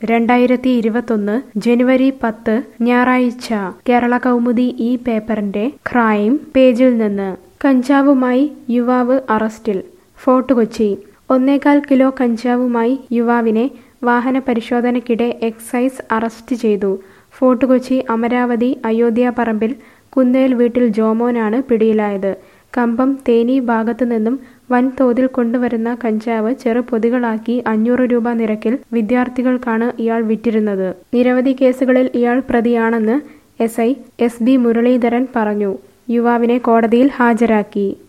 രണ്ടായിരത്തി ഇരുപത്തൊന്ന് ജനുവരി പത്ത് ഞായറാഴ്ച കേരള കൗമുദി ഈ പേപ്പറിന്റെ ക്രൈം പേജിൽ നിന്ന് കഞ്ചാവുമായി യുവാവ് അറസ്റ്റിൽ ഫോർട്ട് കൊച്ചി ഒന്നേകാൽ കിലോ കഞ്ചാവുമായി യുവാവിനെ വാഹന പരിശോധനയ്ക്കിടെ എക്സൈസ് അറസ്റ്റ് ചെയ്തു ഫോർട്ട് കൊച്ചി അമരാവതി അയോധ്യാപറമ്പിൽ കുന്നേൽ വീട്ടിൽ ജോമോനാണ് പിടിയിലായത് കമ്പം തേനി ഭാഗത്തു നിന്നും വൻതോതിൽ കൊണ്ടുവരുന്ന കഞ്ചാവ് ചെറുപൊതികളാക്കി അഞ്ഞൂറ് രൂപ നിരക്കിൽ വിദ്യാർത്ഥികൾക്കാണ് ഇയാൾ വിറ്റിരുന്നത് നിരവധി കേസുകളിൽ ഇയാൾ പ്രതിയാണെന്ന് S I S B Muraleedharan പറഞ്ഞു യുവാവിനെ കോടതിയിൽ ഹാജരാക്കി